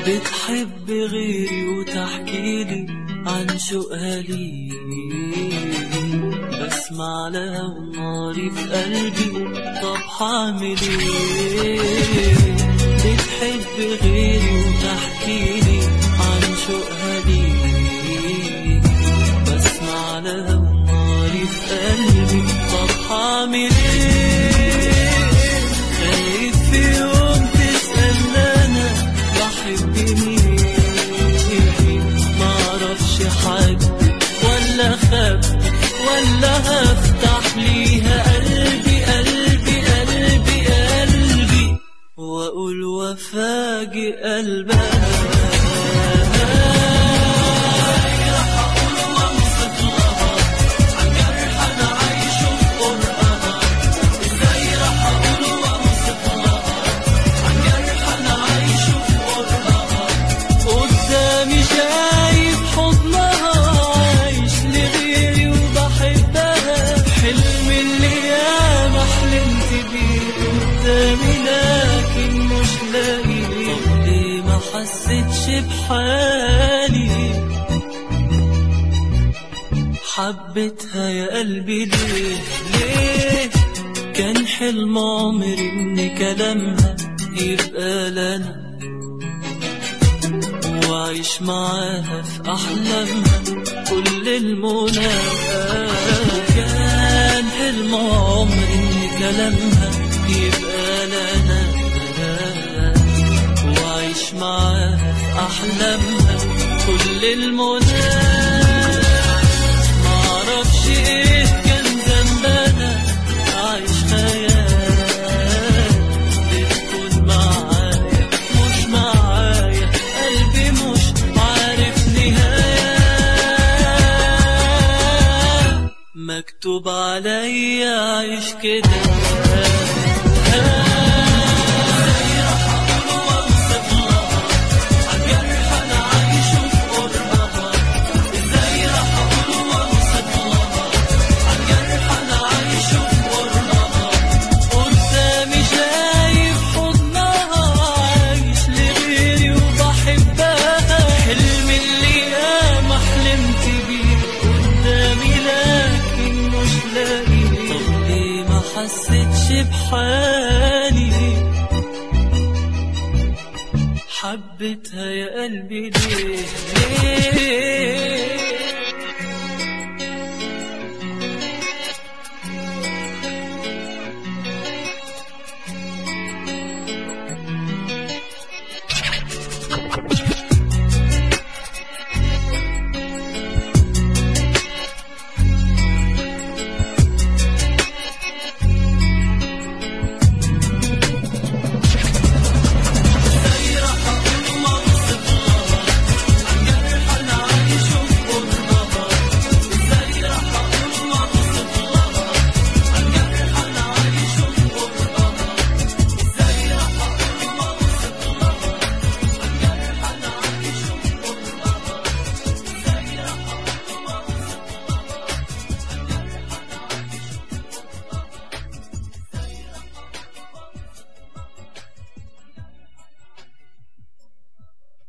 بتحب غيري وتحكيلي عن شوقها لي بسمع لها وناري في قلبي طب حعمل ايه بتحب غيري وتحكيلي عن شوقها لي بسمع لها وناري في قلبي طب حعمل ايه خايف في يوم تسألني انا بحب مين معرفش حد ولا خبي ولا هفتح ليها قلبي قلبي قلبي قلبي واقول وفاجئ قلبها قدامي شايف حضنها عايش لغيري وبحبها حلم اللي ياما حلمت بيه قدامي لكن مش لاقي طب ليه ما حسيتش بحالي حبيتها يا قلبي ليه ليه كان حلم عمري ان كلامها يبقى لنا وعيش معاها في أحلامها كل المنى كان حلم عمري إن كلامها يبقى لنا وعيش معاها في أحلامها كل المنى معرفش إيه كان ذنبنا عايش خيال بتكون معايا مش معايا قلبي مش عارف نهاية مكتوب عليا عيش كده قدامي شايف حضنها عايش لغيري وبحبها حلم اللي ياما حلمت بيه قدامي لكن مش لاقي طب ليه ما حسيتش بحالي حبيتها يا قلبي ليه ليه